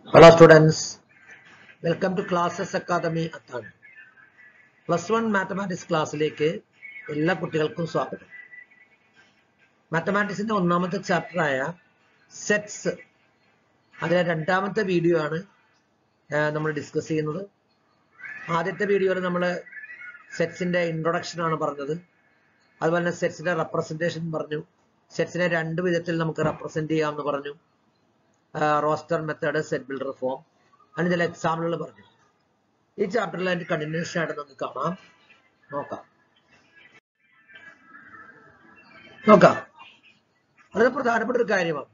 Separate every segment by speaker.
Speaker 1: Hello students, welcome to Classes Academy Athan. Plus one mathematics ക്ലാസ്സിലേക്ക് എല്ലാ കുട്ടികൾക്കും സ്വാഗതം മാത്തമാറ്റിക്സിന്റെ ഒന്നാമത്തെ ചാപ്റ്ററായ സെറ്റ്സ് അതിലെ രണ്ടാമത്തെ വീഡിയോ ആണ് നമ്മൾ ഡിസ്കസ് ചെയ്യുന്നത് ആദ്യത്തെ വീഡിയോയിൽ നമ്മൾ സെറ്റ്സിന്റെ ഇൻട്രൊഡക്ഷൻ ആണ് പറഞ്ഞത് അതുപോലെ തന്നെ സെറ്റ്സിന്റെ റെപ്രസെന്റേഷൻ പറഞ്ഞു സെറ്റ്സിനെ രണ്ട് വിധത്തിൽ നമുക്ക് റെപ്രസെന്റ് ചെയ്യാമെന്ന് പറഞ്ഞു roster method set builder form അങ്ങനെ ചില എക്സാമ്പിളുകൾ പറഞ്ഞു ഈ ചാപ്റ്ററിൽ അതിന്റെ കണ്ടിന്യൂഷൻ ആയിട്ട് നമുക്ക് കാണാം നോക്കാം നോക്കാം വളരെ പ്രധാനപ്പെട്ട ഒരു കാര്യമാണ്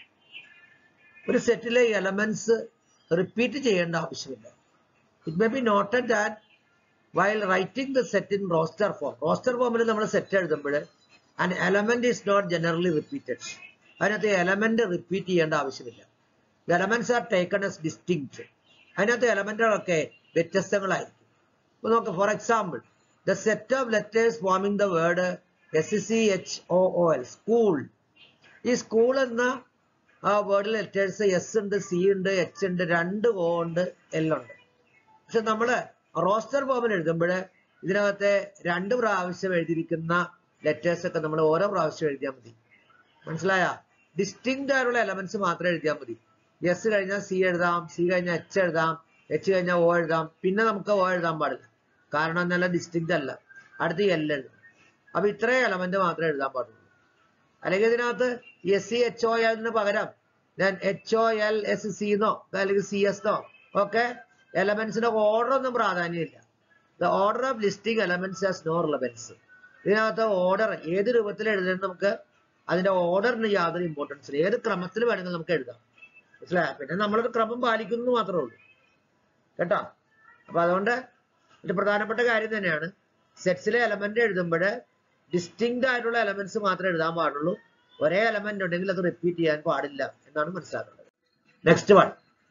Speaker 1: ഒരു സെറ്റിലെ എലമെന്റ്സ് റിപ്പീറ്റ് ചെയ്യേണ്ട ആവശ്യമില്ല it may be noted that while writing the set in roster form roster ഫോമിൽ നമ്മൾ സെറ്റ് എഴുതുമ്പോൾ and element is not generally repeated അതിനകത്ത് എലമെന്റ് റിപ്പീറ്റ് ചെയ്യേണ്ട ആവശ്യമില്ല elements are taken as distinct അതിനകത്ത് എലമെന്റുകളൊക്കെ വ്യത്യസ്തങ്ങളായിരിക്കും ഇപ്പൊ നോക്ക് for example the set of letters forming the word S C H O O L school ഈ സ്കൂൾ എന്ന ആ വേർഡിൽ ലെറ്റേഴ്സ് എസ് ഉണ്ട് സി ഉണ്ട് എച്ച് ഉണ്ട് രണ്ട് ഒ ഉണ്ട് എൽ ഉണ്ട് പക്ഷെ നമ്മള് റോസ്റ്റർ ഫോമിൽ എഴുതുമ്പോൾ ഇതിനകത്തെ രണ്ട് പ്രാവശ്യം എഴുതിയിരിക്കുന്ന ലെറ്റേഴ്സ് ഒക്കെ നമ്മൾ ഓരോ പ്രാവശ്യം എഴുതിയാൽ മതി മനസ്സിലായ ഡിസ്റ്റിങ്റ്റ് ആയിട്ടുള്ള എലമെന്റ്സ് മാത്രം എഴുതിയാൽ മതി എസ് കഴിഞ്ഞാൽ സി എഴുതാം സി കഴിഞ്ഞാൽ എച്ച് എഴുതാം എച്ച് കഴിഞ്ഞാൽ ഒ എഴുതാം പിന്നെ നമുക്ക് ഒ എഴുതാൻ പാടില്ല കാരണം എന്നല്ല ഡിസ്റ്റിങ്റ്റ് അല്ല അടുത്ത് എൽ എഴുതാം അപ്പൊ ഇത്രയും എലമെന്റ് മാത്രമേ എഴുതാൻ പാടുള്ളൂ അല്ലെങ്കിൽ ഇതിനകത്ത് എസ് സി എച്ച് ഒ എല്ലിന് പകരം ഞാൻ H O L S C എന്നോ അല്ലെങ്കിൽ സി എസ് എന്നോ ഒക്കെ എലമെന്റ്സിന്റെ ഓർഡർ ഒന്നും പ്രാധാന്യമില്ല the order of listing elements has no relevance ഇതിനകത്ത് ഓർഡർ ഏത് രൂപത്തിൽ എഴുതുന്നത് നമുക്ക് അതിന്റെ ഓർഡറിന് യാതൊരു ഇമ്പോർട്ടൻസ് ഇല്ല ഏത് ക്രമത്തിൽ വേണമെങ്കിൽ നമുക്ക് എഴുതാം മനസ്സിലായ പിന്നെ നമ്മളൊരു ക്രമം പാലിക്കുന്നു മാത്രമേ ഉള്ളൂ കേട്ടോ അപ്പൊ അതുകൊണ്ട് ഇത് പ്രധാനപ്പെട്ട കാര്യം തന്നെയാണ് സെറ്റ്സിലെ എലമെന്റ് എഴുതുമ്പോൾ ഡിസ്റ്റിങ്റ്റ് ആയിട്ടുള്ള എലമെന്റ്സ് മാത്രമേ എഴുതാൻ പാടുള്ളൂ ഒരേ എലമെന്റ് ഉണ്ടെങ്കിൽ അത് റിപ്പീറ്റ് ചെയ്യാൻ പാടില്ല എന്നാണ് മനസ്സിലാക്കേണ്ടത് നെക്സ്റ്റ് വൺ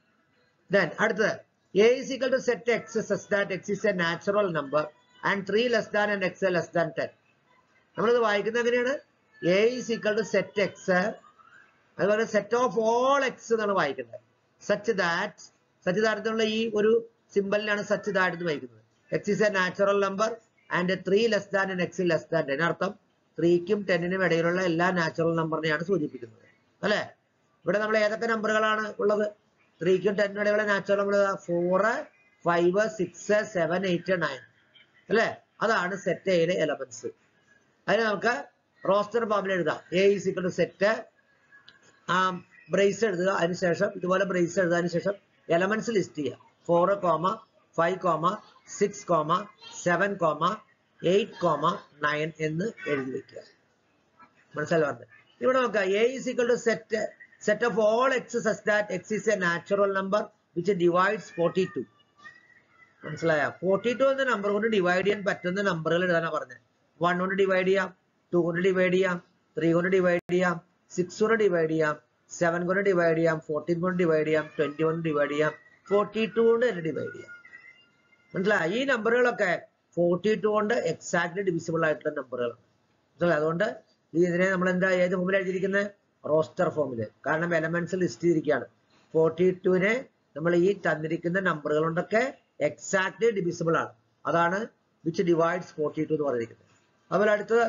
Speaker 1: ദെൻ അടുത്തത് A is equal to set X such that X is a natural number and three less than and X less than ten നമ്മളിത് വായിക്കുന്നത് എങ്ങനെയാണ് A is equal to set X അതുപോലെ set of all X എന്നാണ് വായിക്കേണ്ടത് such that such that ഈ ഒരു സിമ്പലിനാണ് such that എന്ന് വായിക്കുന്നത് X is a natural number and three less than and X less than ten അർത്ഥം ത്രീക്കും ടെന്നിനും ഇടയിലുള്ള എല്ലാ നാച്ചുറൽ നമ്പറിനെയാണ് സൂചിപ്പിക്കുന്നത് അല്ലെ ഇവിടെ നമ്മൾ ഏതൊക്കെ നമ്പറുകളാണ് ഉള്ളത് ത്രീക്കും ടെന്നിനും ഇടയിലുള്ള natural number four five six seven eight nine അല്ലെ അതാണ് സെറ്റ് എയിലെ എലമെന്റ്സ് അതിന് നമുക്ക് റോസ്റ്റർ ഫോമിൽ എഴുതാം A is equal to set brace എഴുതുക അതിനുശേഷം ഇതുപോലെ ബ്രേസ് എഴുതാതിനു ശേഷം എലമെന്റ്സ് ലിസ്റ്റ് ചെയ്യുക four comma five comma six comma seven comma eight comma nine എന്ന് എഴുതി വെക്കുക മനസ്സിലായി പറഞ്ഞത് ഇവിടെ നോക്കുക A is equal to set set of all X such that X is a natural number which divides forty two മനസ്സിലായ forty two എന്ന number കൊണ്ട് ഡിവൈഡ് ചെയ്യാൻ പറ്റുന്ന നമ്പറുകൾ എഴുതാനാ പറഞ്ഞത് വൺ കൊണ്ട് ഡിവൈഡ് ചെയ്യാം ടു കൊണ്ട് ഡിവൈഡ് ചെയ്യാം ത്രീ കൊണ്ട് ഡിവൈഡ് ചെയ്യാം സിക്സ് കൊണ്ട് ഡിവൈഡ് ചെയ്യാം സെവൻ കൊണ്ട് ഡിവൈഡ് ചെയ്യാം ഫോർട്ടീൻ കൊണ്ട് ഡിവൈഡ് ചെയ്യാം ട്വന്റി കൊണ്ട് ഡിവൈഡ് ചെയ്യാം ഫോർട്ടി ടു കൊണ്ട് തന്നെ ഡിവൈഡ് ചെയ്യാം മനസ്സിലായി ഈ നമ്പറുകളൊക്കെ ഫോർട്ടി ടു കൊണ്ട് എക്സാക്ട്ലി ഡിവിസിബിൾ ആയിട്ടുള്ള നമ്പറുകളാണ് മനസ്സിലായി അതുകൊണ്ട് ഈ ഇതിനെ നമ്മൾ എന്താ ഏത് ഫോമിൽ എഴുതിയിരിക്കുന്നത് റോസ്റ്റർ ഫോമില് കാരണം എലമെന്റ്സ് ലിസ്റ്റ് ചെയ്തിരിക്കുകയാണ് ഫോർട്ടി ടുവിനെ നമ്മൾ ഈ തന്നിരിക്കുന്ന നമ്പറുകൾ കൊണ്ടൊക്കെ എക്സാക്ട്ലി ഡിവിസിബിൾ ആണ് അതാണ് വിച്ച് ഡിവൈഡ്സ് ഫോർട്ടി ടു എന്ന് പറഞ്ഞിരിക്കുന്നത് അതുപോലെ അടുത്തത്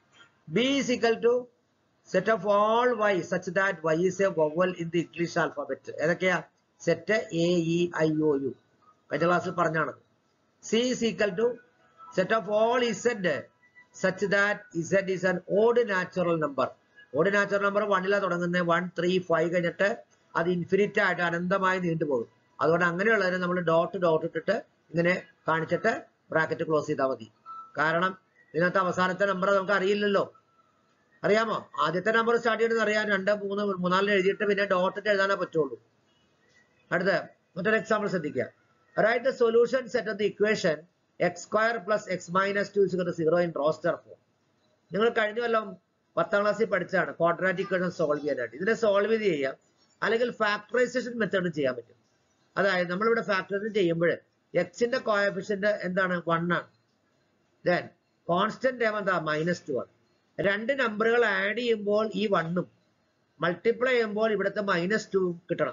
Speaker 1: B is equal to set of all Y such that Y is a vowel in the English alphabet ഏതൊക്കെയാ set A E I O U കഴിഞ്ഞ ക്ലാസ്സിൽ പറഞ്ഞാണ് C is equal to set of all Z such that Z is an odd natural number odd natural number വണ്ണിലാണ് തുടങ്ങുന്നത് one three five കഴിഞ്ഞിട്ട് അത് infinite ആയിട്ട് അനന്തമായി നീണ്ടുപോകും അതുകൊണ്ട് അങ്ങനെയുള്ളതിനെ നമ്മൾ ഡോട്ട് ഡോട്ട് ഇട്ടിട്ട് ഇങ്ങനെ കാണിച്ചിട്ട് ബ്രാക്കറ്റ് ക്ലോസ് ചെയ്താൽ മതി കാരണം ഇതിനകത്ത് അവസാനത്തെ നമ്പർ നമുക്ക് അറിയില്ലല്ലോ അറിയാമോ ആദ്യത്തെ നമ്പർ സ്റ്റാർട്ട് ചെയ്യണമെന്ന് അറിയാം രണ്ട് മൂന്ന് മൂന്നാലിന് എഴുതിയിട്ട് പിന്നെ ഡോട്ടിട്ട് എഴുതാനേ പറ്റുള്ളൂ അടുത്ത മറ്റൊരു എക്സാമ്പിൾ ശ്രദ്ധിക്കുക write the solution set of the equation X square plus X minus two is zero in roster form നിങ്ങൾ കഴിഞ്ഞ കൊല്ലം പത്താം ക്ലാസ്സിൽ പഠിച്ചാണ് ക്വാഡ്രാറ്റിക് ഇക്വേഷൻ സോൾവ് ചെയ്യാനായിട്ട് ഇതിനെ സോൾവ് ചെയ്ത് ചെയ്യാം അല്ലെങ്കിൽ ഫാക്ടറൈസേഷൻ മെത്തേഡ് ചെയ്യാൻ പറ്റും അതായത് നമ്മളിവിടെ ഫാക്ടറൈസേഷൻ ചെയ്യുമ്പോൾ എക്സിന്റെ കോയഫിഷ്യന്റ് എന്താണ് വൺ ആണ് ദെൻ കോൺസ്റ്റന്റ് ടേം എന്താ മൈനസ് ടു ആണ് രണ്ട് നമ്പറുകൾ ആഡ് ചെയ്യുമ്പോൾ ഈ വണ്ണും മൾട്ടിപ്ലൈ ചെയ്യുമ്പോൾ ഇവിടുത്തെ മൈനസ് ടു കിട്ടണം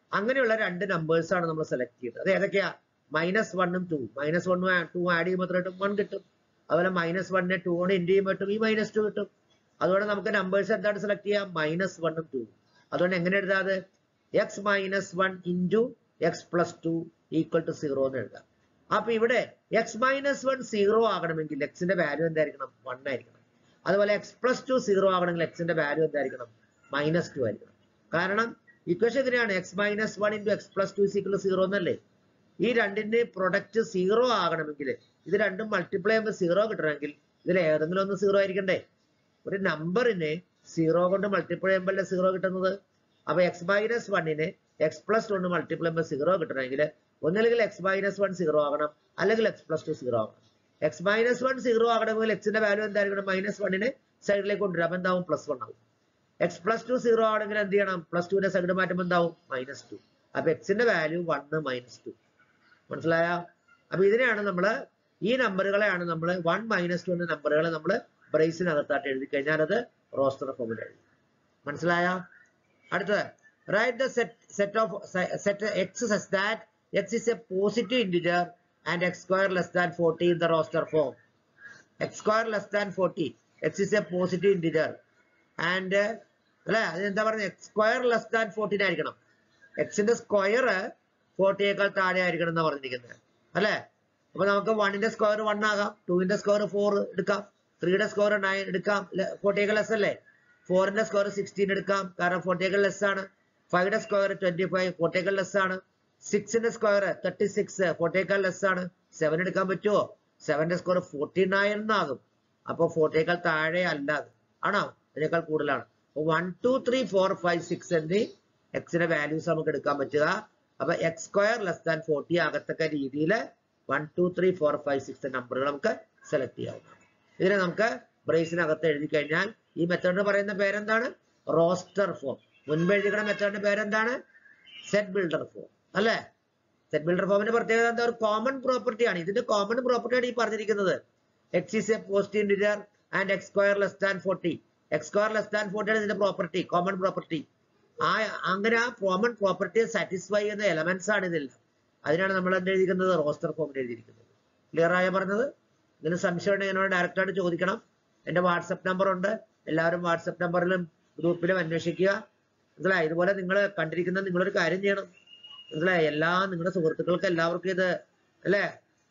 Speaker 1: അങ്ങനെയുള്ള രണ്ട് നമ്പേഴ്സ് ആണ് നമ്മൾ സെലക്ട് ചെയ്തത് അത് ഏതൊക്കെയാ മൈനസ് വണ്ണും ടു മൈനസ് വണ്ണും ടു ആഡ് ചെയ്യുമ്പോൾ കിട്ടും വൺ കിട്ടും അതുപോലെ മൈനസ് വണ്ണിനെ ടു കൊണ്ട് ഇൻഡ് ചെയ്യുമ്പോൾ കിട്ടും ഈ മൈനസ് ടു കിട്ടും അതുകൊണ്ട് നമുക്ക് നമ്പേഴ്സ് എന്താണ് സെലക്ട് ചെയ്യാം മൈനസ് വണ്ണും ടു അതുകൊണ്ട് എങ്ങനെ എഴുതാത് X minus one into X plus two equal to zero എന്ന് എഴുതാം അപ്പൊ ഇവിടെ എക്സ് മൈനസ് വൺ സീറോ ആകണമെങ്കിൽ എക്സിന്റെ വാല്യൂ എന്തായിരിക്കണം വൺ ആയിരിക്കണം അതുപോലെ എക്സ് പ്ലസ് ടു സീറോ ആകണമെങ്കിൽ എക്സിന്റെ വാല്യൂ എന്തായിരിക്കണം മൈനസ് ടു ആയിരിക്കണം കാരണം ഇക്വേഷൻ എങ്ങനെയാണ് X minus one into X plus two is equal zero എന്നല്ലേ ഈ രണ്ടിന്റെ പ്രൊഡക്റ്റ് സീറോ ആകണമെങ്കിൽ ഇത് രണ്ടും മൾട്ടിപ്ലൈ ചെയ്യുമ്പോൾ സീറോ കിട്ടണമെങ്കിൽ ഇതിൽ ഏതെങ്കിലും ഒന്ന് സീറോ ആയിരിക്കണ്ടേ ഒരു നമ്പറിനെ സീറോ കൊണ്ട് മൾട്ടിപ്ലൈ ചെയ്യുമ്പോൾ സീറോ കിട്ടുന്നത് അപ്പൊ എക്സ് മൈനസ് വണ്ണിനെ എക്സ് പ്ലസ് കൊണ്ട് മൾട്ടിപ്ലൈ ചെയ്യുമ്പോൾ സീറോ കിട്ടണമെങ്കിൽ ഒന്നില്ലെങ്കിൽ എക്സ് മൈനസ് വൺ സീറോ ആകണം അല്ലെങ്കിൽ എക്സ് പ്ലസ് ടു സീറോ ആകണം എക്സ് മൈനസ് വൺ സീറോ ആകണമെങ്കിൽ എക്സിന്റെ വാല്യൂ എന്തായിരിക്കണം മൈനസ് വണ്ണിനെ സൈഡിലേക്ക് കൊണ്ടുവരും അപ്പൊ എന്താവും പ്ലസ് വൺ ആവും എക്സ് പ്ലസ് ടു സീറോ ആണെങ്കിൽ എന്ത് ചെയ്യണം പ്ലസ് ടുവിന്റെ സൈഡ് മാറ്റുമ്പോൾ എന്താവും മൈനസ് ടു അപ്പൊ എക്സിന്റെ വാല്യൂ വണ്ണ് മൈനസ് ടു മനസ്സിലായ അപ്പൊ ഇതിനെയാണ് നമ്മൾ ഈ നമ്പറുകളെയാണ് നമ്മൾ വൺ മൈനസ് ടു എന്ന നമ്പറുകളെ നമ്മൾ ബ്രേസിനകത്തായിട്ട് എഴുതി കഴിഞ്ഞാൽ അത് റോസ്റ്റർ ഫോമിൽ എഴുതി മനസ്സിലായ അടുത്തത് write the set set of set X such that X is a positive integer and X square less than forty in the roster form X square less than forty X is a positive integer and അല്ലെ അതെന്താ പറയുന്നത് X square less than fourteen ആയിരിക്കണം എക്സിന്റെ square ഫോർട്ടിയേക്കാൾ താഴെ ആയിരിക്കണം എന്നാ പറഞ്ഞിരിക്കുന്നത് അല്ലെ അപ്പൊ നമുക്ക് വണ്ണിന്റെ സ്ക്വയർ വൺ ആകാം ടുവിന്റെ സ്ക്വയർ ഫോർ എടുക്കാം ത്രീയുടെ സ്ക്വയർ നയൻ എടുക്കാം ഫോർട്ടിയേക്കാൾ ലെസ് അല്ലേ ഫോറിന്റെ സ്ക്വയർ സിക്സ്റ്റീൻ എടുക്കാം കാരണം ഫോർട്ടിയേക്കാൾ ലെസ് ആണ് ഫൈവിന്റെ സ്ക്വയർ ട്വന്റി ഫൈവ് ഫോർട്ടിയേക്കാൾ ലെസ് ആണ് സിക്സിന്റെ സ്ക്വയർ തേർട്ടി സിക്സ് ഫോർട്ടിയേക്കാൾ ലെസ് ആണ് സെവൻ എടുക്കാൻ പറ്റുമോ സെവന്റെ സ്ക്വയർ ഫോർട്ടി നയൻ എന്നാകും അപ്പൊ ഫോർട്ടിയേക്കാൾ താഴെ അല്ല അത് ആണോ അതിനേക്കാൾ കൂടുതലാണ് one two three four five six എന്നീ എക്സിന്റെ വാല്യൂസ് നമുക്ക് എടുക്കാൻ പറ്റുക അപ്പൊ X square less than forty ആകത്തക്ക രീതിയിൽ one two three four five six നമ്പറുകൾ നമുക്ക് സെലക്ട് ചെയ്യാവുന്നതാണ് ഇതിനെ നമുക്ക് ബ്രേസിനകത്ത് എഴുതി കഴിഞ്ഞാൽ ഈ മെത്തേഡിന് പറയുന്ന പേരെന്താണ് റോസ്റ്റർ ഫോം മുൻപ് എഴുതിക്കുന്ന മെത്തേഡിന്റെ പേരെന്താണ് സെറ്റ് ബിൽഡർ ഫോം അല്ലേ സെറ്റ് ബിൽഡർ ഫോമിന്റെ പ്രത്യേകത എന്താ ഒരു കോമൺ പ്രോപ്പർട്ടി ആണ് ഇതിന്റെ കോമൺ പ്രോപ്പർട്ടിയാണ് ഈ പറഞ്ഞിരിക്കുന്നത് X is a positive integer and X square less than forty X square less than forty ആണ് ഇതിന്റെ പ്രോപ്പർട്ടി കോമൺ പ്രോപ്പർട്ടി ആ അങ്ങനെ ആ കോമൺ പ്രോപ്പർട്ടിയെ സാറ്റിസ്ഫൈ ചെയ്യുന്ന എലമെന്റ്സ് ആണ് ഇതിൽ അതിനാണ് നമ്മൾ എന്ത് എഴുതിയിരിക്കുന്നത് റോസ്റ്റർ ഫോമിൽ എഴുതിയിരിക്കുന്നത് ക്ലിയർ ആയ പറഞ്ഞത് ഇതിന് സംശയം ഉണ്ടെങ്കിൽ എന്നോട് ഡയറക്റ്റ് ആയിട്ട് ചോദിക്കണം എന്റെ വാട്സപ്പ് നമ്പർ ഉണ്ട് എല്ലാവരും വാട്സപ്പ് നമ്പറിലും ഗ്രൂപ്പിലും അന്വേഷിക്കുക മനസ്സിലായി ഇതുപോലെ നിങ്ങൾ കണ്ടിരിക്കുന്ന നിങ്ങളൊരു കാര്യം ചെയ്യണം മനസ്സിലായി എല്ലാ നിങ്ങളുടെ സുഹൃത്തുക്കൾക്ക് എല്ലാവർക്കും ഇത് അല്ലേ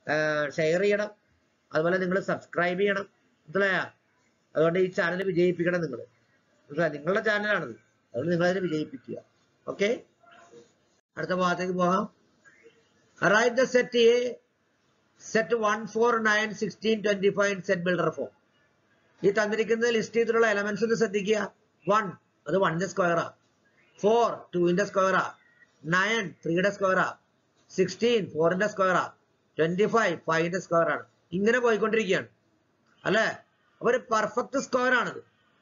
Speaker 1: ഷെയർ ചെയ്യണം അതുപോലെ നിങ്ങൾ സബ്സ്ക്രൈബ് ചെയ്യണം മനസ്സിലായ അതുകൊണ്ട് ഈ ചാനൽ വിജയിപ്പിക്കണം നിങ്ങൾ മനസ്സിലായി നിങ്ങളുടെ ചാനലാണത് അതുകൊണ്ട് നിങ്ങൾ അതിനെ വിജയിപ്പിക്കുക ഓക്കെ അടുത്ത ഭാഗത്തേക്ക് പോകാം write the set A set one four nine sixteen twenty five set builder form ഈ തന്നിരിക്കുന്ന ലിസ്റ്റ് ചെയ്തിട്ടുള്ള എലമെന്റ്സ് ഒന്ന് ശ്രദ്ധിക്കുക വൺ അത് വണ്ണിന്റെ സ്ക്വയറാ ഫോർ ടുവിന്റെ സ്ക്വയറാ നയൻ ത്രീയുടെ സ്ക്വയറാ സിക്സ്റ്റീൻ ഫോറിന്റെ സ്ക്വയറാ ട്വന്റി ഫൈവ് ഫൈവിന്റെ സ്ക്വയർ ആണ് ഇങ്ങനെ പോയിക്കൊണ്ടിരിക്കുകയാണ് അല്ലെ അപ്പൊ ഒരു പെർഫെക്റ്റ് സ്ക്വയർ ആണിത്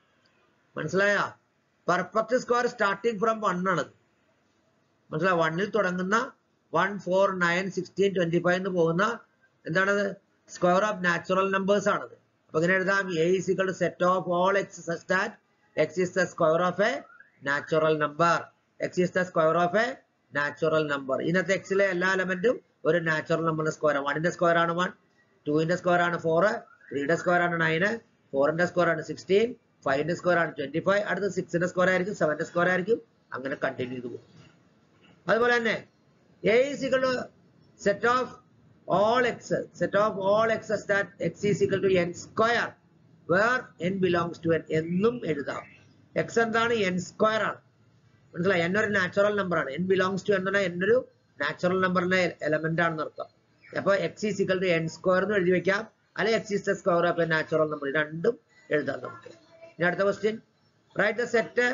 Speaker 1: മനസ്സിലായ perfect square starting from one ആണത് മനസ്സിലായ വണ്ണിൽ തുടങ്ങുന്ന one four nine sixteen twenty five എന്ന് പോകുന്ന എന്താണത് സ്ക്വയർ ഓഫ് നാച്ചുറൽ നമ്പേഴ്സ് ആണത് അപ്പൊ ഇങ്ങനെ എഴുതാം A is equal to set of all X such that X is the square of a natural number X is the square of a natural number ഇതിനകത്ത് എക്സിലെ എല്ലാ എലമെന്റും ഒരു നാച്ചുറൽ നമ്പറിന്റെ square വണ്ണിന്റെ സ്ക്വയർ ആണ് വൺ ടുവിന്റെ സ്ക്വയർ ആണ് four ത്രീയുടെ സ്ക്വയർ ആണ് നയന് ഫോറിന്റെ സ്ക്വയർ ആണ് സിക്സ്റ്റീൻ ഫൈവിന്റെ സ്ക്വയർ ആണ് ട്വന്റി ഫൈവ് അടുത്ത സിക്സിന്റെ സ്ക്വയർ ആയിരിക്കും സെവന്റെ സ്ക്വയർ ആയിരിക്കും അങ്ങനെ കണ്ടിന്യൂ ചെയ്ത് പോകും അതുപോലെ തന്നെ A is equal to set of all x set of all x such that x is equal to n square where n belongs to n എന്നും എഴുതാം x എന്താണ് n സ്ക്വയർ ആണ് മനസ്സിലായി n ഒരു നാച്ചുറൽ നമ്പർ ആണ് n belongs to എന്ന് പറഞ്ഞാൽ n ഒരു നാച്ചുറൽ നമ്പറിന്റെ എലമെന്റ് ആണെന്ന് അർത്ഥം അപ്പൊ x is equal to n square എന്ന് എഴുതി വെക്കാം അല്ലെങ്കിൽ x is the square of a natural number രണ്ടും എഴുതാം നമുക്ക് ഇനി അടുത്ത question write the set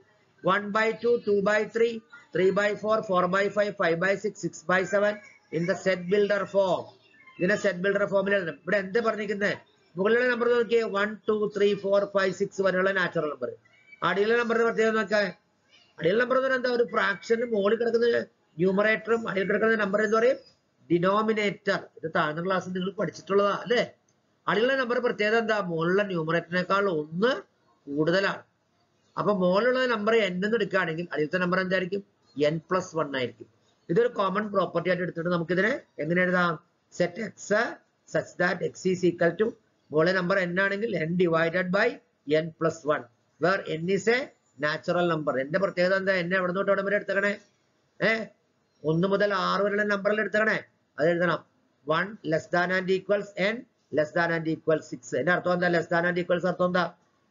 Speaker 1: one by two two by three three by four four by five five by six six by seven in the set builder form ഇതിനെ set builder ഫോമിൽ എഴുതണം ഇവിടെ എന്ത് പറഞ്ഞിരിക്കുന്നത് മുകളിലുള്ള നമ്പർ നോക്കിയേ one two three four five six വരെയുള്ള natural number അടിയിലെ നമ്പർ പ്രത്യേകം നോക്കാം അടിയിലെ നമ്പർ എന്ന് പറഞ്ഞാൽ എന്താ ഒരു ഫ്രാക്ഷന് മുകളിൽ കിടക്കുന്ന ന്യൂമറേറ്ററും അടിയിൽ കിടക്കുന്ന നമ്പർ എന്ന് പറയും ഡിനോമിനേറ്റർ ഇത് താഴ്ന്ന ക്ലാസ്സിൽ നിങ്ങൾ പഠിച്ചിട്ടുള്ളതാ അല്ലേ അടിയിലെ നമ്പർ പ്രത്യേകത എന്താ മുകളിലെ ന്യൂമറേറ്ററിനേക്കാൾ ഒന്ന് കൂടുതലാണ് അപ്പൊ മുകളിലുള്ള നമ്പർ n എന്ന് എടുക്കുകയാണെങ്കിൽ അടിയിലത്തെ നമ്പർ എന്തായിരിക്കും എൻ പ്ലസ് വൺ ആയിരിക്കും ഇതൊരു കോമൺ പ്രോപ്പർട്ടി ആയിട്ട് എടുത്തിട്ട് നമുക്കിതിനെ എങ്ങനെ എഴുതാം set X such that X is equal to മോളെ നമ്പർ എൻ ആണെങ്കിൽ N divided by N plus one where N is a natural number എന്റെ പ്രത്യേകത എന്താ എന്നെ എവിടെ തൊട്ട് എവിടെ വരെ എടുത്തക്കണേ ഏ ഒന്ന് മുതൽ ആറ് വരെയുള്ള നമ്പറിൽ എടുത്തക്കണേ അത് എഴുതണം one less than and equals N less than and equal six എന്റെ അർത്ഥം എന്താ ലെസ് ദാൻ ആൻഡ് ഈക്വൽസ് അർത്ഥം എന്താ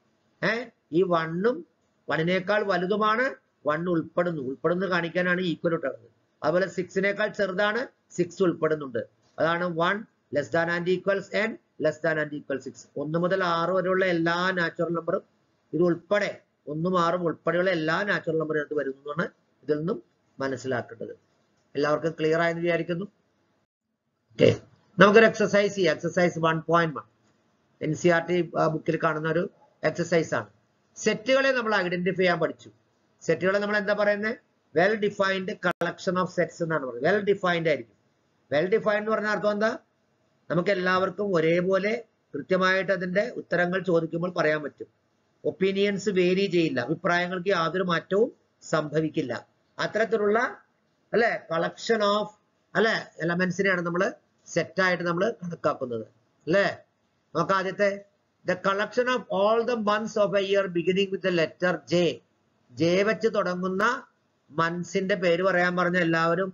Speaker 1: ഏ ഈ വണ്ണും വണ്ണിനേക്കാൾ വലുതുമാണ് വൺ ഉൾപ്പെടുന്നു ഉൾപ്പെടുന്നു കാണിക്കാനാണ് ഈക്വൽ ഇട്ടത് അതുപോലെ സിക്സിനേക്കാൾ ചെറുതാണ് സിക്സ് ഉൾപ്പെടുന്നുണ്ട് അതാണ് one less than and equals N less than and equal six ഒന്ന് മുതൽ ആറ് വരെയുള്ള എല്ലാ നാച്ചുറൽ നമ്പറും ഇത് ഉൾപ്പെടെ ഒന്നും ആറും ഉൾപ്പെടെയുള്ള എല്ലാ നാച്ചുറൽ നമ്പറും ഇത് വരുന്നു എന്നാണ് ഇതിൽ നിന്നും മനസ്സിലാക്കേണ്ടത് എല്ലാവർക്കും ക്ലിയർ ആയെന്ന് വിചാരിക്കുന്നു ഓക്കെ നമുക്കൊരു എക്സസൈസ് ചെയ്യാം exercise one point one N C R T ബുക്കിൽ കാണുന്ന ഒരു എക്സസൈസ് ആണ് സെറ്റുകളെ നമ്മൾ ഐഡന്റിഫൈ ചെയ്യാൻ പഠിച്ചു സെറ്റുകളെ നമ്മൾ എന്താ പറയുന്നത് well defined collection of sets എന്നാണ് പറയുന്നത് വെൽ ഡിഫൈൻഡ് ആയിരിക്കും വെൽ ഡിഫൈൻഡ് എന്ന് പറഞ്ഞ അർത്ഥം എന്താ നമുക്ക് എല്ലാവർക്കും ഒരേപോലെ കൃത്യമായിട്ട് അതിന്റെ ഉത്തരങ്ങൾ ചോദിക്കുമ്പോൾ പറയാൻ പറ്റും ഒപ്പീനിയൻസ് വേരി ചെയ്യില്ല അഭിപ്രായങ്ങൾക്ക് യാതൊരു മാറ്റവും സംഭവിക്കില്ല അത്തരത്തിലുള്ള അല്ലെ കളക്ഷൻ ഓഫ് അല്ലെ എലമെന്റ്സിനെയാണ് നമ്മൾ സെറ്റായിട്ട് നമ്മൾ കണക്കാക്കുന്നത് അല്ലേ നോക്കാം ആദ്യത്തെ the collection of all the months of a year beginning with the letter J J വെച്ച് തുടങ്ങുന്ന മന്ത്സിന്റെ പേര് പറയാൻ പറഞ്ഞ എല്ലാവരും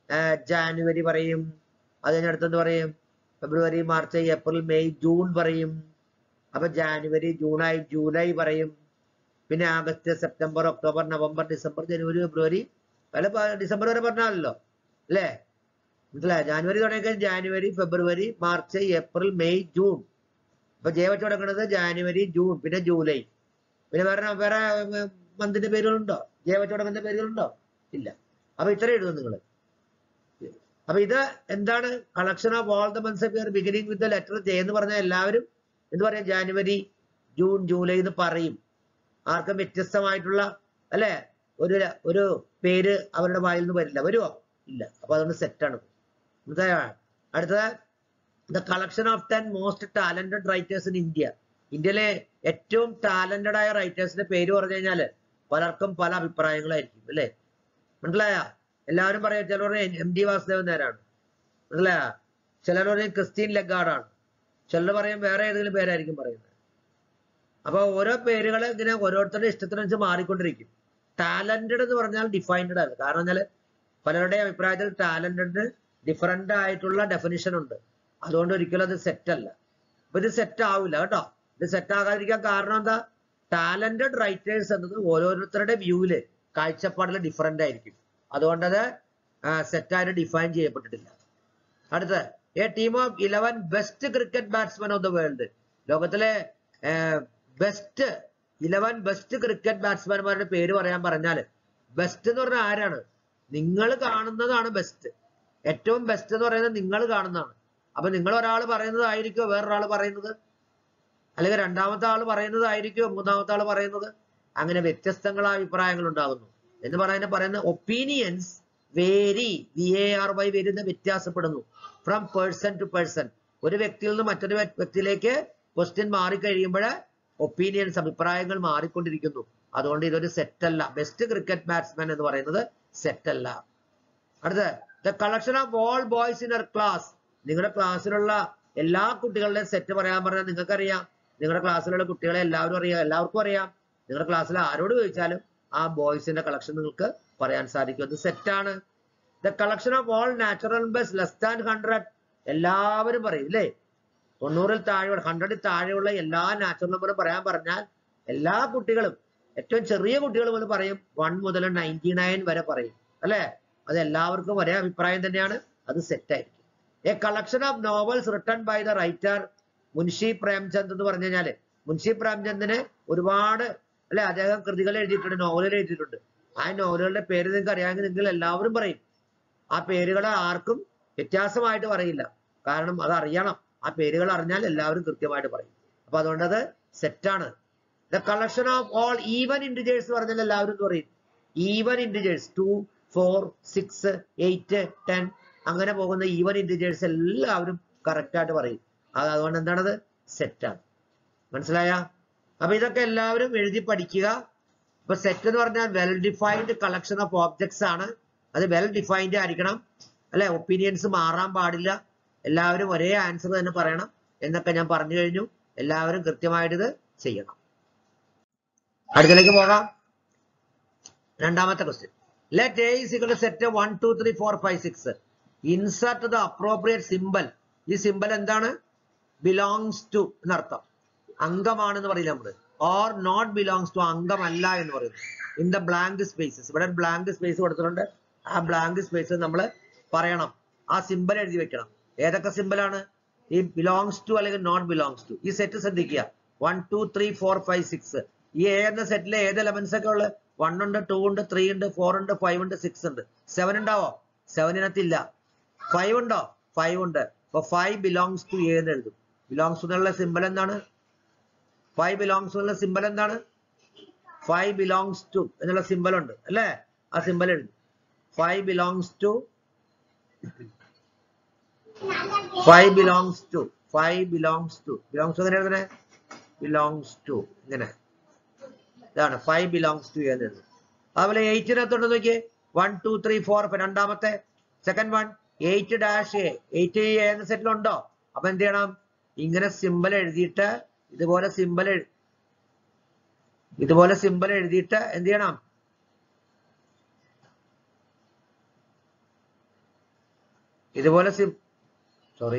Speaker 1: ജാനുവരി പറയും അതിനടുത്തെന്ത് പറയും February March April May June പറയും അപ്പൊ ജാനുവരി ജൂണായി ജൂലൈ പറയും പിന്നെ August September October November December January February പല പ- ഡിസംബർ വരെ പറഞ്ഞാലല്ലോ അല്ലേ മനസ്സിലായോ ജാനുവരി തുടങ്ങിയാൽ January February March April May June അപ്പൊ ജെ വെച്ച് തുടങ്ങുന്നത് ജാനുവരി ജൂൺ പിന്നെ ജൂലൈ പിന്നെ വേറെ വേറെ മന്തിന്റെ പേരുകളുണ്ടോ ജെ വെച്ച് തുടങ്ങുന്ന പേരുകളുണ്ടോ ഇല്ല അപ്പൊ ഇത്ര എഴുതും നിങ്ങൾ അപ്പൊ ഇത് എന്താണ് collection of all the months of year beginning with letter J എന്ന് പറഞ്ഞാൽ എല്ലാവരും എന്ത് പറയാം ജാനുവരി ജൂൺ ജൂലൈ എന്ന് പറയും ആർക്കും വ്യത്യസ്തമായിട്ടുള്ള അല്ലെ ഒരു ഒരു പേര് അവരുടെ വായിൽ നിന്ന് വരില്ല വരുമോ ഇല്ല അപ്പൊ അതുകൊണ്ട് സെറ്റാണ് മനസ്സിലായോ അടുത്തത് the collection of ten most talented writers in India ഇന്ത്യയിലെ ഏറ്റവും ടാലന്റഡ് ആയ റൈറ്റേഴ്സിന്റെ പേര് പറഞ്ഞു കഴിഞ്ഞാല് പലർക്കും പല അഭിപ്രായങ്ങളായിരിക്കും അല്ലേ മനസ്സിലായ എല്ലാവരും പറയാം ചിലർ എം ഡി വാസുദേവൻ നേരാണ് മനസ്സിലായ ചിലർ പറയും ക്രിസ്റ്റീൻ ലെഗാർഡാണ് ചിലർ പറയും വേറെ ഏതെങ്കിലും പേരായിരിക്കും പറയുന്നത് അപ്പൊ ഓരോ പേരുകൾ ഇങ്ങനെ ഓരോരുത്തരുടെ ഇഷ്ടത്തിനനുസരിച്ച് മാറിക്കൊണ്ടിരിക്കും ടാലന്റഡ് എന്ന് പറഞ്ഞാൽ ഡിഫൈൻഡ് ആണ് കാരണം വെച്ചാൽ പലരുടെ അഭിപ്രായത്തിൽ ടാലന്റഡ് ഡിഫറെന്റ് ആയിട്ടുള്ള ഡെഫിനിഷൻ ഉണ്ട് അതുകൊണ്ട് ഒരിക്കലും അത് സെറ്റ് അല്ല അപ്പൊ ഇത് സെറ്റ് ആവില്ല കേട്ടോ ഇത് സെറ്റ് ആകാതിരിക്കാൻ കാരണം എന്താ ടാലന്റഡ് റൈറ്റേഴ്സ് എന്നത് ഓരോരുത്തരുടെ വ്യൂവില് കാഴ്ചപ്പാടിൽ ഡിഫറെന്റ് ആയിരിക്കും അതുകൊണ്ടത് സെറ്റായിട്ട് ഡിഫൈൻ ചെയ്യപ്പെട്ടിട്ടില്ല അടുത്ത a team of eleven best cricket batsman of the world ലോകത്തിലെ ബെസ്റ്റ് ഇലവൻ ബെസ്റ്റ് ക്രിക്കറ്റ് ബാറ്റ്സ്മാൻമാരുടെ പേര് പറയാൻ പറഞ്ഞാൽ ബെസ്റ്റ് എന്ന് പറഞ്ഞാൽ ആരാണ് നിങ്ങൾ കാണുന്നതാണ് ബെസ്റ്റ് ഏറ്റവും ബെസ്റ്റ് എന്ന് പറയുന്നത് നിങ്ങൾ കാണുന്നതാണ് അപ്പൊ നിങ്ങൾ ഒരാൾ പറയുന്നതായിരിക്കുമോ വേറൊരാൾ പറയുന്നത് അല്ലെങ്കിൽ രണ്ടാമത്തെ ആൾ പറയുന്നതായിരിക്കുമോ മൂന്നാമത്തെ ആൾ പറയുന്നത് അങ്ങനെ വ്യത്യസ്തങ്ങളായ അഭിപ്രായങ്ങൾ ഉണ്ടാകുന്നു എന്ന് പറയുന്ന പറയുന്ന opinions vary V A R Y വരുന്ന വ്യത്യാസപ്പെടുന്നു ഫ്രം പേഴ്സൺ ടു പേഴ്സൺ ഒരു വ്യക്തിയിൽ നിന്ന് മറ്റൊരു വ്യ- വ്യക്തിയിലേക്ക് ക്വസ്റ്റ്യൻ മാറിക്കഴിയുമ്പോൾ ഒപ്പീനിയൻസ് അഭിപ്രായങ്ങൾ മാറിക്കൊണ്ടിരിക്കുന്നു അതുകൊണ്ട് ഇതൊരു സെറ്റ് അല്ല ബെസ്റ്റ് ക്രിക്കറ്റ് ബാറ്റ്സ്മാൻ എന്ന് പറയുന്നത് സെറ്റ് അല്ല അടുത്ത the collection of all boys in our class നിങ്ങളുടെ ക്ലാസ്സിലുള്ള എല്ലാ കുട്ടികളുടെയും സെറ്റ് പറയാൻ പറഞ്ഞാൽ നിങ്ങൾക്കറിയാം നിങ്ങളുടെ ക്ലാസ്സിലുള്ള കുട്ടികളെ എല്ലാവരും അറിയാം എല്ലാവർക്കും അറിയാം നിങ്ങളുടെ ക്ലാസ്സിൽ ആരോട് ചോദിച്ചാലും ആ ബോയ്സിന്റെ കളക്ഷൻ നിങ്ങൾക്ക് പറയാൻ സാധിക്കും അത് സെറ്റാണ് the collection of all natural numbers less than hundred എല്ലാവരും പറയും ഇല്ലേ തൊണ്ണൂറിൽ താഴെ ഹൺഡ്രഡിൽ താഴെയുള്ള എല്ലാ നാച്ചുറൽ നമ്പറും പറയാൻ പറഞ്ഞാൽ എല്ലാ കുട്ടികളും ഏറ്റവും ചെറിയ കുട്ടികൾ പോലും പറയും വൺ മുതൽ നയൻറ്റി നയൻ വരെ പറയും അല്ലെ അത് എല്ലാവർക്കും ഒരേ അഭിപ്രായം തന്നെയാണ് അത് സെറ്റ് ആയിരിക്കും a collection of novels written by the writer Munshi Premchand എന്ന് പറഞ്ഞു കഴിഞ്ഞാല് മുൻഷി പ്രേംചന്ദിന് ഒരുപാട് അല്ലെ അദ്ദേഹം കൃതികൾ എഴുതിയിട്ടുണ്ട് നോവലുകൾ എഴുതിയിട്ടുണ്ട് ആ നോവലുകളുടെ പേര് നിങ്ങൾക്ക് അറിയാമെങ്കിൽ നിങ്ങൾ എല്ലാവരും പറയും ആ പേരുകൾ ആർക്കും വ്യത്യാസമായിട്ട് പറയില്ല കാരണം അത് അറിയണം ആ പേരുകൾ അറിഞ്ഞാൽ എല്ലാവരും കൃത്യമായിട്ട് പറയും അപ്പൊ അതുകൊണ്ട് അത് സെറ്റാണ് the collection of all even integers പറഞ്ഞാൽ എല്ലാവരും എന്ത് പറയും even integers two four six eight ten അങ്ങനെ പോകുന്ന ഈവൻ ഇൻഡിജേഴ്സ് എല്ലാവരും കറക്റ്റ് ആയിട്ട് പറയും അത് അതുകൊണ്ട് എന്താണത് സെറ്റാണ് മനസ്സിലായ അപ്പൊ ഇതൊക്കെ എല്ലാവരും എഴുതി പഠിക്കുക ഇപ്പൊ സെറ്റ് എന്ന് പറഞ്ഞാൽ well defined collection of objects ആണ് അത് വെൽ ഡിഫൈൻഡ് ആയിരിക്കണം അല്ലെ ഒപ്പീനിയൻസ് മാറാൻ പാടില്ല എല്ലാവരും ഒരേ ആൻസർ തന്നെ പറയണം എന്നൊക്കെ ഞാൻ പറഞ്ഞു കഴിഞ്ഞു എല്ലാവരും കൃത്യമായിട്ട് ഇത് ചെയ്യണം അടുത്തിലേക്ക് പോകാം രണ്ടാമത്തെ question let A is equal set one two three four five six insert the appropriate symbol ഈ സിമ്പൽ എന്താണ് ബിലോങ്സ് ടു എന്നർത്ഥം അംഗമാണെന്ന് പറയില്ല നമ്മള് ഓർ നോട്ട് ബിലോങ്സ് ടു അംഗമല്ല എന്ന് പറയുന്നു ഇൻ ദ ബ്ലാങ്ക് സ്പേസസ് ഇവിടെ ബ്ലാങ്ക് സ്പേസ് കൊടുത്തിട്ടുണ്ട് ആ ബ്ലാങ്ക് സ്പേസ് നമ്മൾ പറയണം ആ സിമ്പൽ എഴുതി വെക്കണം ഏതൊക്കെ സിമ്പലാണ് ഈ ബിലോങ്സ് ടു അല്ലെങ്കിൽ നോട്ട് ബിലോങ്സ് ടു ഈ സെറ്റ് ശ്രദ്ധിക്കുക one two three four five six ഈ എ എന്ന സെറ്റിലെ ഏത് എലമെന്റ്സ് ഒക്കെ ഉള്ളത് വൺ ഉണ്ട് ടു ഉണ്ട് ത്രീ ഉണ്ട് ഫോർ ഉണ്ട് ഫൈവ് ഉണ്ട് സിക്സ് ഉണ്ട് സെവൻ ഉണ്ടാവോ സെവനിനകത്തില്ല ഫൈവ് ഉണ്ടോ ഫൈവ് ഉണ്ട് അപ്പൊ ഫൈവ് ബിലോങ്സ് ടു എന്ന് എഴുതും ബിലോങ്സ് ടു എന്നുള്ള സിമ്പൽ എന്താണ് ഫൈവ് ബിലോങ്സ് ടു എന്നുള്ള സിമ്പൽ എന്താണ് ഫൈവ് ബിലോങ്സ് ടു എന്നുള്ള സിമ്പൽ ഉണ്ട് അല്ലേ ആ സിമ്പൽ എഴുതും five belongs to five belongs to five belongs to belongs to എങ്ങനെ എഴുതണേ ബിലോങ്സ് ടു ഇങ്ങനെ ഇതാണ് ഫൈവ് ബിലോങ്സ് ടു എന്ന് എഴുതും അതുപോലെ എയ്റ്റിനകത്തോട്ട് നോക്കിയേ വൺ ടു ത്രീ ഫോർ രണ്ടാമത്തെ second one eight dash A eight A എന്ന സെറ്റിലുണ്ടോ അപ്പൊ എന്ത് ചെയ്യണം ഇങ്ങനെ സിമ്പൽ എഴുതിയിട്ട് ഇതുപോലെ സിമ്പൽ ഇതുപോലെ സിമ്പൽ എഴുതിയിട്ട് എന്ത് ചെയ്യണം ഇതുപോലെ സിം സോറി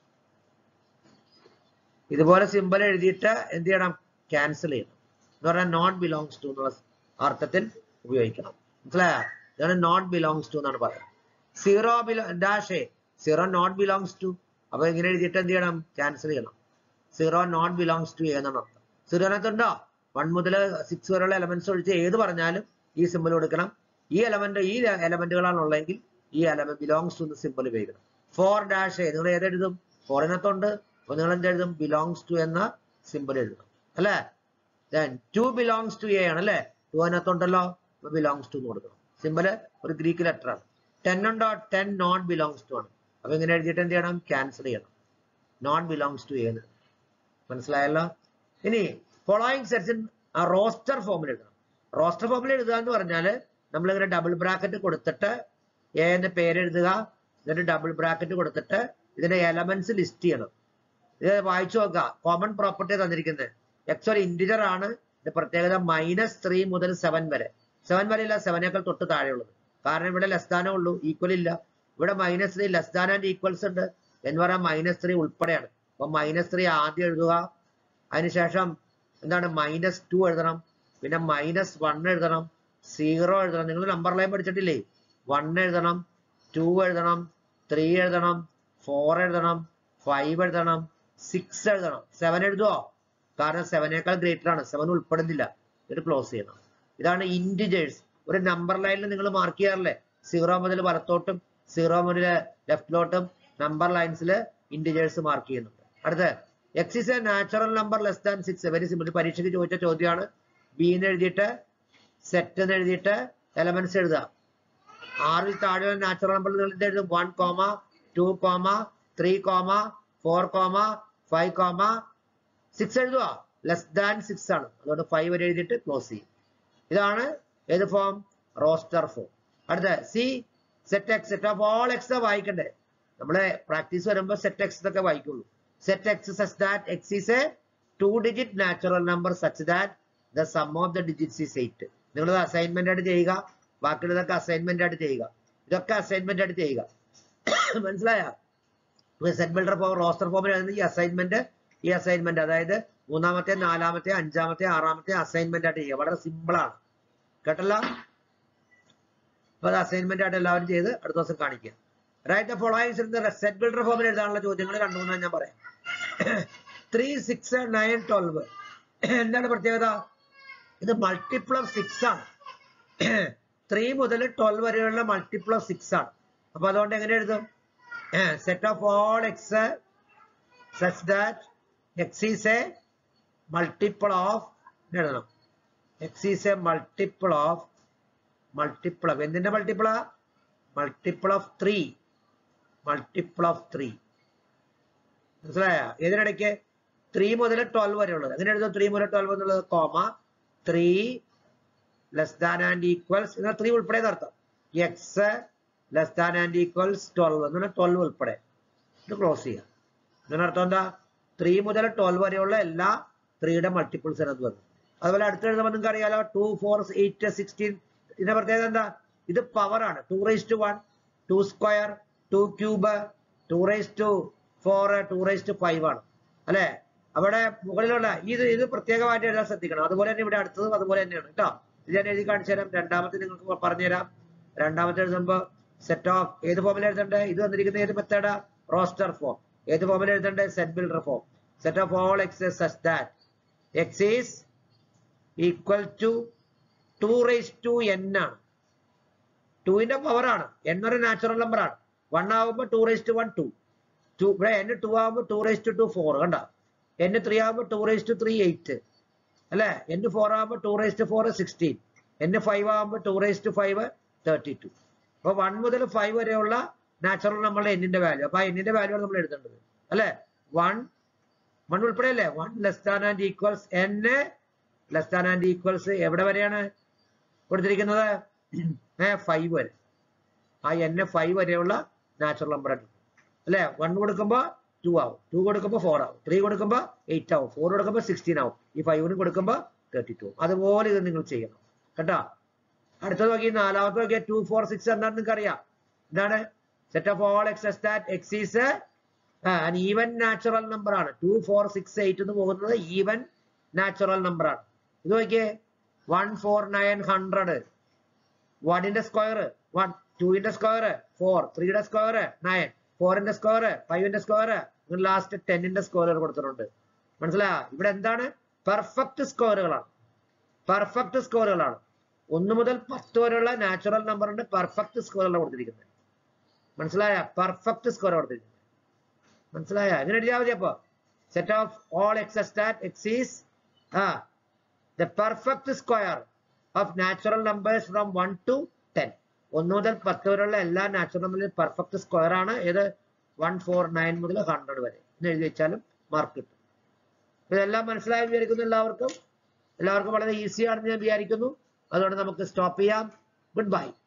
Speaker 1: ഇതുപോലെ സിമ്പൽ എഴുതിയിട്ട് എന്ത് ചെയ്യണം ക്യാൻസൽ ചെയ്യണം എന്ന് പറഞ്ഞാൽ നോട്ട് ബിലോങ്സ് ടു എന്നുള്ള അർത്ഥത്തിൽ ഉപയോഗിക്കണം മനസ്സിലായോ ഇതാണ് നോട്ട് ബിലോങ്സ് ടു എന്നാണ് പറയുന്നത് zero below dash A zero not belongs to അപ്പൊ ഇങ്ങനെ എഴുതിയിട്ട് എന്ത് ചെയ്യണം ക്യാൻസൽ ചെയ്യണം സീറോ നോട്ട് ബിലോങ്സ് ടു എന്നാണ് അർത്ഥം സീറോനകത്തുണ്ടോ വൺ മുതൽ സിക്സ് വരെയുള്ള എലമെന്റ്സ് ഒഴിച്ച് ഏത് പറഞ്ഞാലും ഈ സിമ്പിൾ കൊടുക്കണം ഈ എലമെന്റ് ഈ എലമെന്റുകളാണ് ഉള്ളതെങ്കിൽ ഈ എലമെന്റ് ബിലോങ്സ് ടു സിമ്പിൾ ഉപയോഗിക്കണം ഫോർ ഡാഷ് എ നിങ്ങൾ ഏതെഴുതും ഫോറിനകത്തുണ്ട് അപ്പൊ നിങ്ങൾ എന്ത് എഴുതും ബിലോങ്സ് ടു എന്ന സിമ്പിൾ എഴുതണം അല്ലേ then two belongs to A ആണ് അല്ലേ ടു അതിനകത്തുണ്ടല്ലോ ബിലോങ്സ് ടു എന്ന് കൊടുക്കണം സിമ്പിൾ ഒരു ഗ്രീക്ക് ലെറ്റർ ആണ് ടെൻ ഉണ്ടോ ടെൻ നോട്ട് ബിലോങ്സ് ടു ആണ് അപ്പൊ ഇങ്ങനെ എഴുതിയിട്ട് എന്ത് ചെയ്യണം ക്യാൻസൽ ചെയ്യണം നോട്ട് ബിലോങ്സ് ടു എന്ന് മനസ്സിലായല്ലോ ഇനി ഫോളോയിങ് സെറ്റ്സിൻ ആ റോസ്റ്റർ ഫോമിൽ എഴുതണം റോസ്റ്റർ ഫോമിൽ എഴുതുക എന്ന് പറഞ്ഞാൽ നമ്മൾ ഇങ്ങനെ ഡബിൾ ബ്രാക്കറ്റ് കൊടുത്തിട്ട് എ എന്ന പേര് എഴുതുക എന്നിട്ട് ഡബിൾ ബ്രാക്കറ്റ് കൊടുത്തിട്ട് ഇതിന്റെ എലമെന്റ്സ് ലിസ്റ്റ് ചെയ്യണം ഇത് വായിച്ചു നോക്കുക കോമൺ പ്രോപ്പർട്ടി തന്നിരിക്കുന്നത് എക്സ് ഒരു ഇന്റിജർ ആണ് ഇത് പ്രത്യേകത മൈനസ് ത്രീ മുതൽ സെവൻ വരെ സെവൻ വരെ ഇല്ല സെവനേക്കാൾ തൊട്ട് താഴെയുള്ളത് കാരണം ഇവിടെ ലെസ് ദാനേ ഉള്ളൂ ഈക്വൽ ഇല്ല ഇവിടെ minus three less than and equals ഉണ്ട് എന്ന് പറയാൻ മൈനസ് ത്രീ ഉൾപ്പെടെയാണ് അപ്പൊ മൈനസ് ത്രീ ആദ്യം എഴുതുക അതിനുശേഷം എന്താണ് മൈനസ് ടു എഴുതണം പിന്നെ മൈനസ് വൺ എഴുതണം സീറോ എഴുതണം നിങ്ങൾ നമ്പർ ലൈൻ പഠിച്ചിട്ടില്ലേ വൺ എഴുതണം ടു എഴുതണം ത്രീ എഴുതണം ഫോർ എഴുതണം ഫൈവ് എഴുതണം സിക്സ് എഴുതണം സെവൻ എഴുതുവോ കാരണം സെവനേക്കാൾ ഗ്രേറ്റർ ആണ് സെവൻ ഉൾപ്പെടുന്നില്ല ഇത് ക്ലോസ് ചെയ്യണം ഇതാണ് ഇൻഡിജേഴ്സ് ഒരു നമ്പർ ലൈനിൽ നിങ്ങൾ മാർക്ക് ചെയ്യാറില്ലേ സീറോ മുതൽ വലത്തോട്ടും സീറോ മുതൽ ലെഫ്റ്റിലോട്ടും നമ്പർ ലൈൻസിൽ ഇൻഡിജേഴ്സ് മാർക്ക് ചെയ്യുന്നുണ്ട് അടുത്ത x is a natural number less than six very simple പരീക്ഷയ്ക്ക് ചോദിച്ച ചോദ്യമാണ് ബി എന്ന് എഴുതിയിട്ട് സെറ്റ് എന്ന് എഴുതിയിട്ട് എലമെന്റ്സ് എഴുതുക ആറിൽ താഴെ നാച്ചുറൽ നമ്പർ നിങ്ങൾ എന്ത് എഴുതും one comma two comma three comma four comma five comma six എഴുതുക ലെസ് ദാൻ സിക്സ് ആണ് അതുകൊണ്ട് ഫൈവ് വരെ എഴുതിയിട്ട് ക്ലോസ് ചെയ്യും ഇതാണ് ഏത് ഫോം റോസ്റ്റർ ഫോം അടുത്ത C set x set of all x വായിക്കണ്ടേ നമ്മളെ പ്രാക്ടീസ് വരുമ്പോൾ സെറ്റ് എക്സ് ഒക്കെ വായിക്കുള്ളൂ set X such that X is a two digit natural number such that the sum of the digits is eight നിങ്ങളത് assignment ആയിട്ട് ചെയ്യുക ബാക്കിയുള്ളതൊക്കെ assignment ആയിട്ട് ചെയ്യുക ഇതൊക്കെ അസൈൻമെന്റ് ആയിട്ട് ചെയ്യുക മനസ്സിലായ സെറ്റ് ബിൽഡർ ഫോം റോസ്റ്റർ ഫോമിൽ എഴുതുന്ന ഈ അസൈൻമെന്റ് ഈ അസൈൻമെന്റ് അതായത് മൂന്നാമത്തെ നാലാമത്തെ അഞ്ചാമത്തെ ആറാമത്തെ അസൈൻമെന്റ് ആയിട്ട് ചെയ്യുക വളരെ സിമ്പിൾ ആണ് കേട്ടല്ലോ അപ്പൊ അത് അസൈൻമെന്റ് ആയിട്ട് എല്ലാവരും ചെയ്ത് അടുത്ത ദിവസം കാണിക്കുക write the following set builder ഫോമിൽ എഴുതാനുള്ള ചോദ്യങ്ങൾ രണ്ടു മൂന്നാണ് ഞാൻ പറയാം ത്രീ സിക്സ് നയൻ ട്വൽവ് എന്താണ് പ്രത്യേകത ഇത് മൾട്ടിപ്പിൾ ഓഫ് സിക്സ് ആണ് ത്രീ മുതൽ ട്വൽവ് വരെയുള്ള മൾട്ടിപ്പിൾ ഓഫ് സിക്സ് ആണ് അപ്പൊ അതുകൊണ്ട് എങ്ങനെ എഴുതും set of all X such that X is a multiple of എഴുതണം x is a multiple of multiple of എന്തിന്റെ മൾട്ടിപ്പിളാ multiple of three multiple of three മനസ്സിലായ ഏതിനിടയ്ക്ക് ത്രീ മുതൽ ട്വൽവ് വരെ ഉള്ളത് അങ്ങനെ എഴുതും ത്രീ മുതൽ ട്വൽവ് എന്നുള്ളത് comma three less than and equals എന്നാൽ ത്രീ ഉൾപ്പെടെ എന്നർത്ഥം x less than and equals twelve എന്ന് പറഞ്ഞാൽ ട്വൽവ് ഉൾപ്പെടെ ഇത് ക്ലോസ് ചെയ്യാം ഇതിനർത്ഥം എന്താ ത്രീ മുതൽ ട്വൽവ് വരെയുള്ള എല്ലാ ത്രീയുടെ മൾട്ടിപ്പിൾസ് എന്ന് പറഞ്ഞു അതുപോലെ അടുത്ത് എഴുതുമ്പോൾ നിങ്ങൾക്ക് അറിയാലോ ടു ഫോർ എയ്റ്റ് സിക്സ്റ്റീൻ ഇതിന്റെ പ്രത്യേകത എന്താ ഇത് പവർ ആണ് two raise to one two square two cube two raise to four two raise to five ആണ് അല്ലെ അവിടെ മുകളിലുള്ള ഇത് ഇത് പ്രത്യേകമായിട്ട് എഴുതാൻ ശ്രദ്ധിക്കണം അതുപോലെ തന്നെ ഇവിടെ അടുത്തതും അതുപോലെ തന്നെയാണ് കേട്ടോ ഇത് ഞാൻ എഴുതി കാണിച്ചു തരാം രണ്ടാമത്തെ നിങ്ങൾക്ക് പറഞ്ഞുതരാം രണ്ടാമത്തെ എഴുതുമ്പോൾ സെറ്റ് ഓഫ് ഏത് ഫോമിൽ എഴുതണ്ടേ ഇത് വന്നിരിക്കുന്ന ഏത് മെത്തേഡാ റോസ്റ്റർ ഫോം ഏത് ഫോമിൽ എഴുതണ്ടേ set builder form set of all X such that X is equal to two raise to n ആണ് ടുവിന്റെ പവർ ആണ് എൻ ഒരു നാച്ചുറൽ നമ്പർ ആണ് വൺ ആവുമ്പോൾ two raise to one two two ഇവിടെ എൻ ടു ആവുമ്പോൾ two raise to two four കണ്ട n three ആവുമ്പോൾ two raise to three eight അല്ലെ എൻ ഫോർ ആവുമ്പോൾ two raise to four sixteen n five ആവുമ്പോൾ two raise to five thirty two അപ്പൊ one മുതൽ five വരെയുള്ള natural നമ്മളുടെ എന്നിന്റെ വാല്യൂ അപ്പൊ ആ എന്നിന്റെ വാല്യൂ ആണ് നമ്മൾ എഴുതേണ്ടത് അല്ലെ വൺ വൺ ഉൾപ്പെടെ അല്ലേ one less than and equals N less than and equals എവിടെ വരെയാണ് കൊടുത്തിരിക്കുന്നത് ഫൈവ് വരെ ആ എൻ ഫൈവ് വരെയുള്ള നാച്ചുറൽ നമ്പർ ആണ് അല്ലെ വൺ കൊടുക്കുമ്പോ ടു ആവും ടു കൊടുക്കുമ്പോ ഫോർ ആവും ത്രീ കൊടുക്കുമ്പോ എയ്റ്റ് ആവും ഫോർ കൊടുക്കുമ്പോ സിക്സ്റ്റീൻ ആവും ഈ ഫൈവിന് കൊടുക്കുമ്പോ തേർട്ടി ടു അതുപോലെ ഇത് നിങ്ങൾ ചെയ്യണം കേട്ടോ അടുത്തത് നോക്കി നാലാമത്തെ നോക്കിയ ടു ഫോർ സിക്സ് എന്താണെന്ന് നിങ്ങൾക്ക് അറിയാം എന്താണ് set of all x that X is even natural number ആണ് ടു ഫോർ സിക്സ് എയ്റ്റ് എന്ന് പോകുന്നത് ഈവൻ നാച്ചുറൽ നമ്പർ ആണ് ഇത് നോക്കിയേ വൺ ഫോർ നയൻ ഹൺഡ്രഡ് വണ്ണിന്റെ സ്ക്വയർ വൺ ടുവിന്റെ സ്ക്വയർ ഫോർ ത്രീയുടെ സ്ക്വയർ നയൻ ഫോറിന്റെ സ്ക്വയർ ഫൈവിന്റെ സ്ക്വയർ ലാസ്റ്റ് ടെന്നിന്റെ സ്ക്വയർ കൊടുത്തിട്ടുണ്ട് മനസ്സിലായോ ഇവിടെ എന്താണ് പെർഫെക്റ്റ് സ്ക്വയറുകളാണ് പെർഫെക്റ്റ് സ്കോറുകളാണ് ഒന്ന് മുതൽ പത്ത് വരെയുള്ള നാച്ചുറൽ നമ്പറിന്റെ പെർഫെക്റ്റ് സ്കോറുകളാണ് കൊടുത്തിരിക്കുന്നത് മനസ്സിലായ പെർഫെക്റ്റ് സ്കോർ കൊടുത്തിരിക്കുന്നത് മനസ്സിലായ എങ്ങനെ എഴുതിയാൽ മതി അപ്പൊ set of all x that x is a the perfect square of natural numbers from one to ten ഒന്ന് മുതൽ പത്ത് വരെയുള്ള എല്ലാ നാച്ചുറൽ നമ്പറിലും പെർഫെക്റ്റ് സ്ക്വയർ ആണ് ഏത് വൺ ഫോർ നയൻ മുതൽ ഹൺഡ്രഡ് വരെ എന്ന് എഴുതി വെച്ചാലും മാർക്ക് കിട്ടും ഇതെല്ലാം മനസ്സിലായി വിചാരിക്കുന്നു എല്ലാവർക്കും എല്ലാവർക്കും വളരെ ഈസി ആണെന്ന് ഞാൻ വിചാരിക്കുന്നു അതുകൊണ്ട് നമുക്ക് സ്റ്റോപ്പ് ചെയ്യാം ഗുഡ് ബൈ